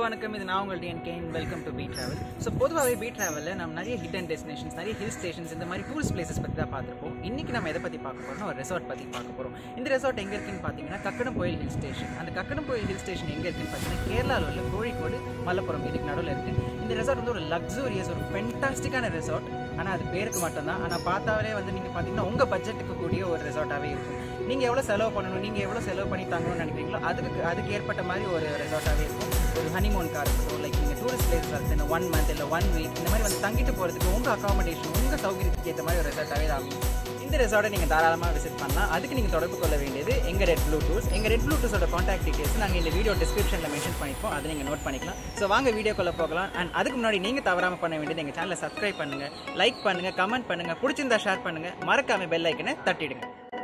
வணக்கம் இது நான் உங்கள் TNK welcome to B travel so பொதுவாகவே பீ ட்ராவலில் நம்ம நிறைய ஹிடன் டெஸ்டினேஷன்ஸ் நிறைய ஹில் ஸ்டேஷன்ஸ் இந்த மாதிரி டூரிஸ்ட் பிளேசஸ் பற்றி தான் பார்த்துருப்போம் இன்றைக்கி நம்ம எதை பற்றி பார்க்க போகிறோம்னா ஒரு ரெசார்ட் பற்றி பார்க்க போகிறோம் இந்த ரெசார்ட் எங்கே இருக்குன்னு பார்த்தீங்கன்னா கக்கடம் கோயில் ஹில் ஸ்டேஷன் அந்த கக்கடம் கோயில் ஹில் ஸ்டேஷன் எங்கே இருக்குன்னு பார்த்தீங்கன்னா கேரளாவில் உள்ள கோழிக்கோடு மலப்புரம் இதுக்கு நடுவில் இருக்குது இந்த ரெசார்ட் வந்து ஒரு லக்ஸூரியஸ் ஒரு ஃபென்டாஸ்டிக்கான ரெசார்ட் ஆனால் அது பேருக்கு மட்டும்தான் ஆனால் பார்த்தாவே வந்து நீங்கள் பார்த்தீங்கன்னா உங்கள் பட்ஜெட்டுக்கு கூடிய ஒரு ரெசார்ட்டாகவே இருக்கும் நீங்கள் எவ்வளோ செலவு பண்ணணும் நீங்கள் எவ்வளோ செலவு பண்ணி தங்கணும்னு நினைக்கிறீங்களோ அதுக்கு அதுக்கு ஏற்பட்ட மாதிரி ஒரு ரெசார்ட்டாகவே இருக்கும் ஒரு ஹனிமூன்காக இருக்கட்டும் லைக் நீங்கள் டூரிஸ்ட் பிளேஸ் இருக்குது ஒன் மந்த் இல்லை ஒன் வீக் இந்த மாதிரி வந்து தங்கிட்டு போகிறதுக்கு உங்கள் அகாமடேஷன் உங்கள் சௌகரியத்துக்கு ஏற்ற மாதிரி ஒரு ரெசார்ட்டாகவே தான் அமையும் இந்த ரெசார்ட்டை நீங்கள் தாராளமாக விசிட் பண்ணலாம் அதுக்கு நீங்கள் தொடர்பு கொள்ள வேண்டியது எங்கள் ரெட் ப்ளூ டூர்ஸ் எங்கள் ரெட் ப்ளூ டூர்ஸோட காண்டாக்ட் டீட்டெயில்ஸ் நாங்கள் இந்த வீடியோ டிஸ்கிரிப்ஷனில் மென்ஷன் பண்ணிப்போம் அதை நீங்கள் நோட் பண்ணிக்கலாம் ஸோ வாங்க வீடியோக்குள்ளே போகலாம் அண்ட் அதுக்கு முன்னாடி நீங்கள் தவறாமல் பண்ண வேண்டியது எங்கள் சேனலை சப்ஸ்கிரைப் பண்ணுங்கள் லைக் பண்ணுங்கள் கமெண்ட் பண்ணுங்கள் பிடிச்சிருந்தா ஷேர் பண்ணுங்கள் மறக்காம பெல் ஐக்கனை தட்டிடுங்க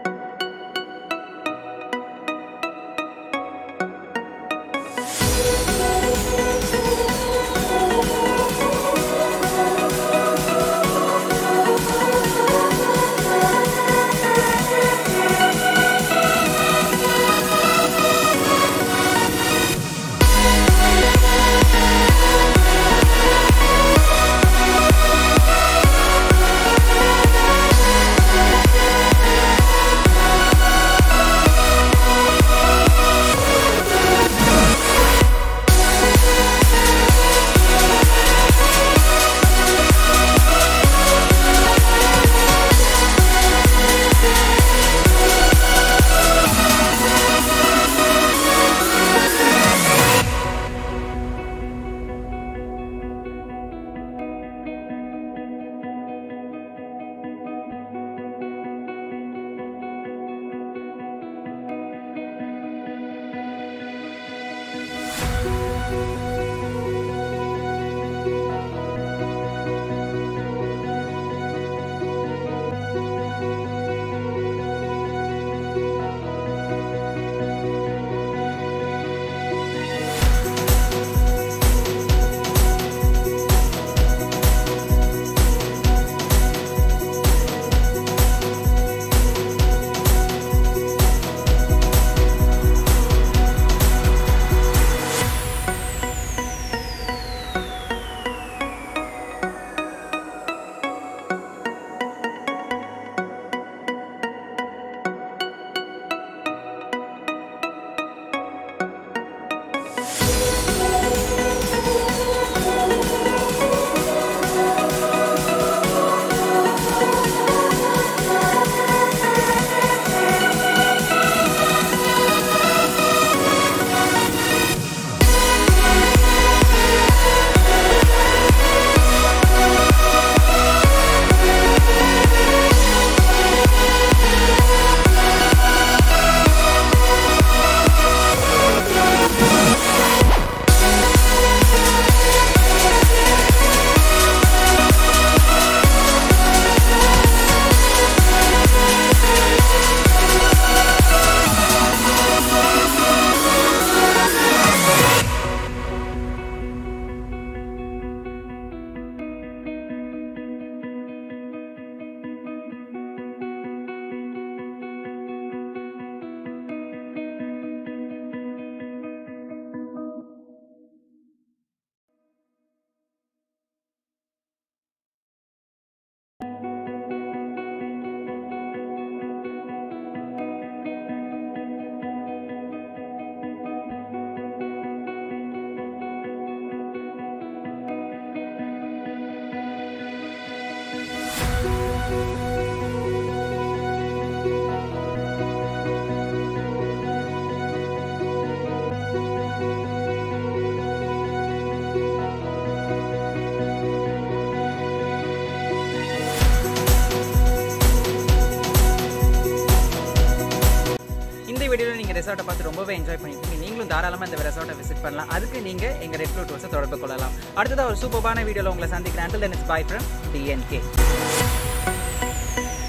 இந்த வீடியோவில் நீங்கள் ரெசார்ட்டை பார்த்து ரொம்பவே என்ஜாய் பண்ணியிருக்கீங்க நீங்களும் தாராளமாக இந்த ரெசார்ட்டை விசிட் பண்ணலாம் அதுக்கு நீங்கள் எங்கள் ரெட் ப்ளூ டூர்ஸை தொடர்பு கொள்ளலாம் அடுத்ததாக ஒரு சூப்பரான வீடியோவில் உங்களை சந்திக்கிறேன் until then it's bye from DNK